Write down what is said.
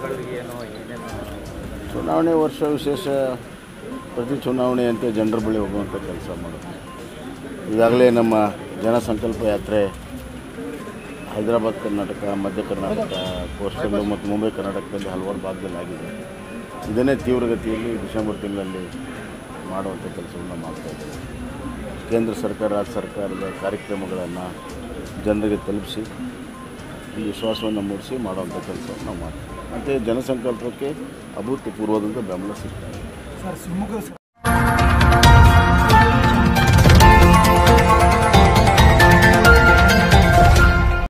ಮತದಾರಗಳಿಗೆ ಏನೋ ಏನೇನು ಚುನಾವಣೆ ವರ್ಷ ವಿಶೇಷ ಪ್ರತಿ ಚುನಾವಣೆಯಂತೆ ಜನರ ಬಳಿ ಹೋಗುವಂಥ ಕೆಲಸ ಮಾಡೋದು ಈಗಾಗಲೇ ನಮ್ಮ ಜನಸಂಕಲ್ಪ ಯಾತ್ರೆ ಹೈದರಾಬಾದ್ ಕರ್ನಾಟಕ ಮಧ್ಯ ಕರ್ನಾಟಕ ಕೋಸ್ಟಲ್ಲು ಮತ್ತು ಮುಂಬೈ ಕರ್ನಾಟಕದಲ್ಲಿ ಹಲವಾರು ಭಾಗದಲ್ಲಿ ಆಗಿದೆ ಇದನ್ನೇ ತೀವ್ರಗತಿಯಲ್ಲಿ ಡಿಸೆಂಬರ್ ತಿಂಗಳಲ್ಲಿ ಮಾಡುವಂಥ ಕೆಲಸವನ್ನು ಮಾಡ್ತಾಯಿದ್ದೇವೆ ಕೇಂದ್ರ ಸರ್ಕಾರ ರಾಜ್ಯ ಸರ್ಕಾರದ ಕಾರ್ಯಕ್ರಮಗಳನ್ನು ಜನರಿಗೆ ತಲುಪಿಸಿ ಈ ವಿಶ್ವಾಸವನ್ನು ಮೂಡಿಸಿ ಮಾಡುವಂಥ ಕೆಲಸವನ್ನು ನಾವು ಮಾಡ್ತೀವಿ ಮತ್ತು ಜನಸಂಕಲ್ಪಕ್ಕೆ ಅಭೂತಪೂರ್ವದಂಥ ಬೆಂಬಲ ಸಿಗ್ತದೆ ಸರ್ ಶಿವಮೊಗ್ಗ